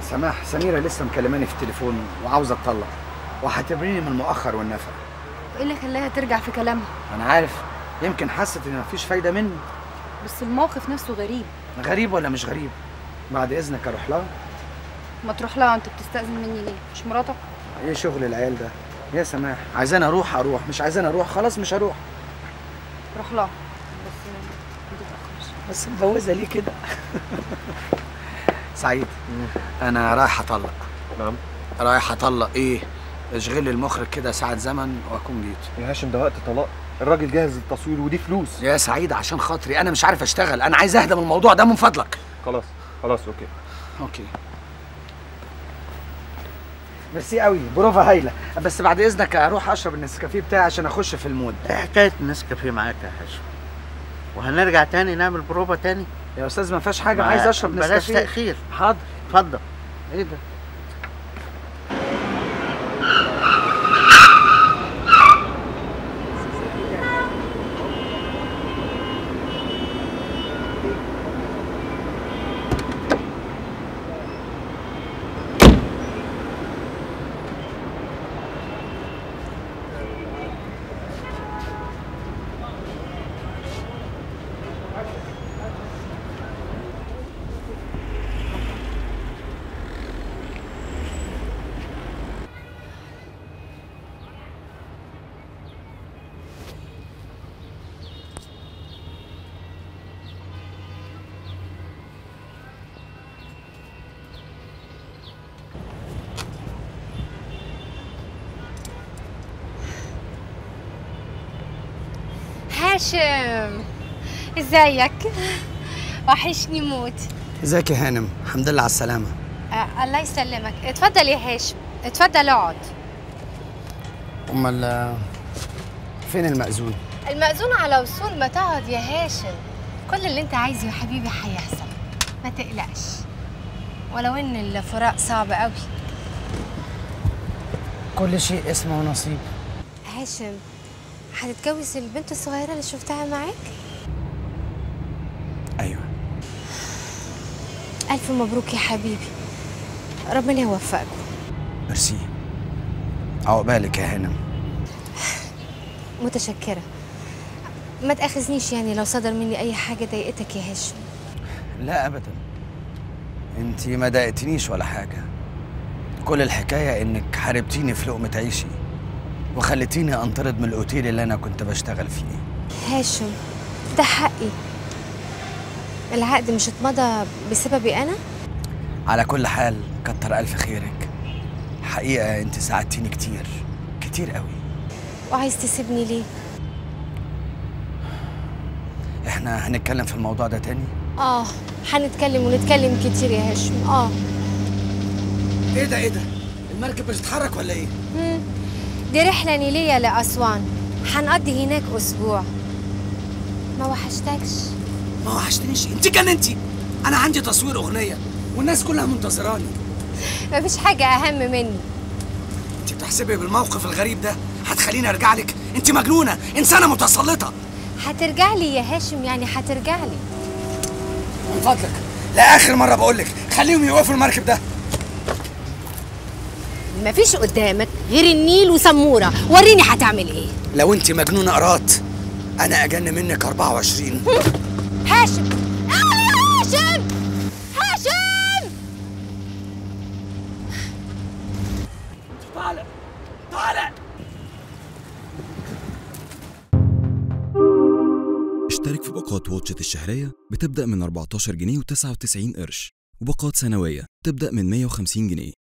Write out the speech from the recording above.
سماح سميرة لسه مكلماني في التليفون وعاوزة اتطلق وهتبريني من المؤخر والنفق ايه اللي خلاها ترجع في كلامها انا عارف يمكن حست ان مفيش فايدة مني بس الموقف نفسه غريب غريب ولا مش غريب بعد اذنك اروح لها ما تروح لها انت بتستأذن مني ليه مش مراتك ايه شغل العيال ده يا سماح عايزاني اروح اروح مش عايزاني اروح خلاص مش هروح روح لها بس ما تتأخرش بس متجوزة ليه كده سعيد انا رايح اطلق نعم رايح اطلق ايه اشغل لي المخرج كده ساعة زمن واكون جيت يا هاشم ده وقت طلاق الراجل جاهز للتصوير ودي فلوس يا سعيد عشان خاطري انا مش عارف اشتغل انا عايز اهدى من الموضوع ده من فضلك خلاص خلاص اوكي اوكي ميرسي قوي بروفا هايله بس بعد اذنك اروح اشرب النسكافيه بتاعي عشان اخش في المود ايه حكايه النسكافيه معاك يا هاشم وهنرجع تاني نعمل بروفا تاني يا استاذ ما فيهاش حاجه ما- عايز اشرب بلاش نسكافيه تاخير حاضر اتفضل ايه ده هاشم ازيك وحشني موت ازيك يا هانم الحمد لله على السلامه آه الله يسلمك اتفضل يا هاشم اتفضل اقعد امال فين المأذون المأذون على وصول ما تقعد يا هاشم كل اللي انت عايزه يا حبيبي هيحصل ما تقلقش ولو ان الفراق صعب قوي كل شيء اسمه ونصيب هاشم هتتجوز البنت الصغيرة اللي شفتها معاك؟ ايوه ألف مبروك يا حبيبي ربنا يوفقكم ميرسي عقبالك يا هانم متشكرة ما تأخذنيش يعني لو صدر مني أي حاجة ضايقتك يا هاشم لا ابدا انت ما ضايقتنيش ولا حاجه كل الحكايه انك حاربتيني في لقمه عيشي وخليتيني انطرد من الاوتيل اللي انا كنت بشتغل فيه هاشم ده حقي العقد مش اتمضى بسببي أنا؟ على كل حال كتر الف خيرك حقيقه انت ساعدتيني كتير كتير قوي وعايز تسيبني ليه؟ احنا هنتكلم في الموضوع ده تاني آه هنتكلم ونتكلم كتير يا هاشم آه ايه ده ايه ده المركب بتتحرك ولا ايه مم. دي رحلة نيلية لأسوان هنقضي هناك أسبوع ما وحشتكش ما وحشتنيش انت جننتي انا عندي تصوير اغنيه والناس كلها منتظراني مفيش حاجة أهم مني انت بتحسبي بالموقف الغريب ده هتخليني ارجع لك انت مجنونه انسانه متسلطه هترجع لي يا هاشم يعني هترجع لي من فضلك لاخر مره بقول لك خليهم يوقفوا المركب ده مفيش قدامك غير النيل وسمورة وريني هتعمل ايه لو انت مجنونه قرات انا اجن منك 24 هاشم اعلى يا هاشم هاشم تعالى تعالى اشترك في باقات واتشت الشهرية بتبدأ من 14 جنيه و99 قرش وباقات سنوية تبدأ من 150 جنيه